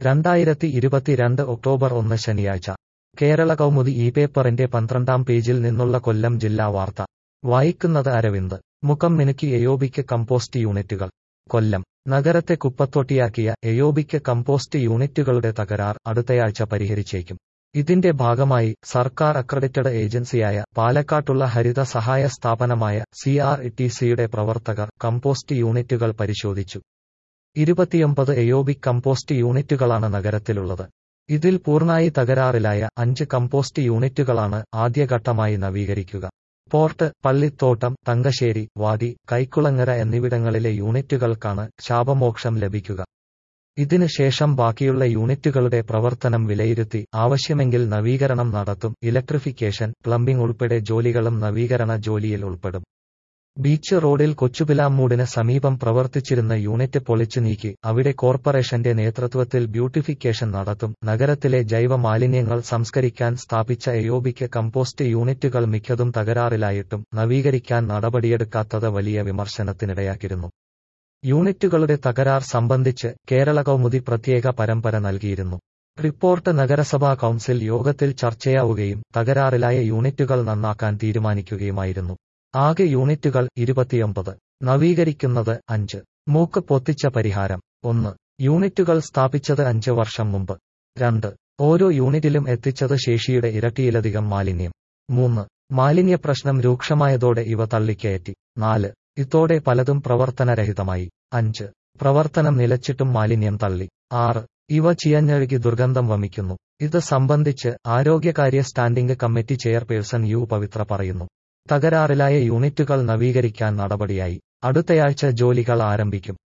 രണ്ടായിരത്തി ഇരുപത്തിരണ്ട് ഒക്ടോബർ ഒന്ന് ശനിയാഴ്ച കേരള കൗമുദി ഈ പേപ്പറിന്റെ പന്ത്രണ്ടാം പേജിൽ നിന്നുള്ള കൊല്ലം ജില്ലാ വാർത്ത വായിക്കുന്നത് അരവിന്ദ് മുഖം മിനുക്കി എയോബിക്ക് കമ്പോസ്റ്റ് യൂണിറ്റുകൾ കൊല്ലം നഗരത്തെ കുപ്പത്തൊട്ടിയാക്കിയ എയോബിക്ക് കമ്പോസ്റ്റ് യൂണിറ്റുകളുടെ തകരാർ അടുത്തയാഴ്ച പരിഹരിച്ചേക്കും ഇതിന്റെ ഭാഗമായി സർക്കാർ അക്രഡിറ്റഡ് ഏജൻസിയായ പാലക്കാട്ടുള്ള ഹരിത സഹായ സ്ഥാപനമായ സി ആർ ടി സിയുടെ പ്രവർത്തകർ കമ്പോസ്റ്റ് യൂണിറ്റുകൾ പരിശോധിച്ചു ഇരുപത്തിയൊമ്പത് എയോബിക് കമ്പോസ്റ്റ് യൂണിറ്റുകളാണ് നഗരത്തിലുള്ളത് ഇതിൽ പൂർണ്ണായി തകരാറിലായ അഞ്ച് കമ്പോസ്റ്റ് യൂണിറ്റുകളാണ് ആദ്യഘട്ടമായി നവീകരിക്കുക പോർട്ട് പള്ളിത്തോട്ടം തങ്കശ്ശേരി വാടി കൈക്കുളങ്ങര എന്നിവിടങ്ങളിലെ യൂണിറ്റുകൾക്കാണ് ശാപമോക്ഷം ലഭിക്കുക ഇതിന് ശേഷം ബാക്കിയുള്ള യൂണിറ്റുകളുടെ പ്രവർത്തനം വിലയിരുത്തി ആവശ്യമെങ്കിൽ നവീകരണം നടത്തും ഇലക്ട്രിഫിക്കേഷൻ പ്ലംബിംഗ് ഉൾപ്പെടെ ജോലികളും നവീകരണ ജോലിയിൽ ഉൾപ്പെടും ബീച്ച് റോഡിൽ കൊച്ചുപിലാമൂടിന് സമീപം പ്രവർത്തിച്ചിരുന്ന യൂണിറ്റ് പൊളിച്ചു നീക്കി അവിടെ കോർപ്പറേഷന്റെ നേതൃത്വത്തിൽ ബ്യൂട്ടിഫിക്കേഷൻ നടത്തും നഗരത്തിലെ ജൈവ മാലിന്യങ്ങൾ സംസ്കരിക്കാൻ സ്ഥാപിച്ച എയോബിക്ക് കമ്പോസ്റ്റ് യൂണിറ്റുകൾ മിക്കതും തകരാറിലായിട്ടും നവീകരിക്കാൻ നടപടിയെടുക്കാത്തത് വലിയ വിമർശനത്തിനിടയാക്കിയിരുന്നു യൂണിറ്റുകളുടെ തകരാർ സംബന്ധിച്ച് കേരള കൗമുദി പ്രത്യേക പരമ്പര നൽകിയിരുന്നു റിപ്പോർട്ട് നഗരസഭാ കൗൺസിൽ യോഗത്തിൽ ചർച്ചയാവുകയും തകരാറിലായ യൂണിറ്റുകൾ നന്നാക്കാൻ തീരുമാനിക്കുകയുമായിരുന്നു ആകെ യൂണിറ്റുകൾ ഇരുപത്തിയൊമ്പത് നവീകരിക്കുന്നത് അഞ്ച് മൂക്ക് പൊത്തിച്ച പരിഹാരം ഒന്ന് യൂണിറ്റുകൾ സ്ഥാപിച്ചത് അഞ്ച് വർഷം മുമ്പ് രണ്ട് ഓരോ യൂണിറ്റിലും എത്തിച്ചത് ശേഷിയുടെ ഇരട്ടിയിലധികം മാലിന്യം മൂന്ന് മാലിന്യ പ്രശ്നം രൂക്ഷമായതോടെ ഇവ തള്ളിക്കയറ്റി നാല് ഇതോടെ പലതും പ്രവർത്തനരഹിതമായി അഞ്ച് പ്രവർത്തനം നിലച്ചിട്ടും മാലിന്യം തള്ളി ആറ് ഇവ ചിയഞ്ഞഴുകി ദുർഗന്ധം വമിക്കുന്നു ഇത് സംബന്ധിച്ച് ആരോഗ്യകാര്യ standing committee chairperson U Pavithra പറയുന്നു തകരാറിലായ യൂണിറ്റുകൾ നവീകരിക്കാൻ നടപടിയായി അടുത്തയാഴ്ച ജോലികൾ ആരംഭിക്കും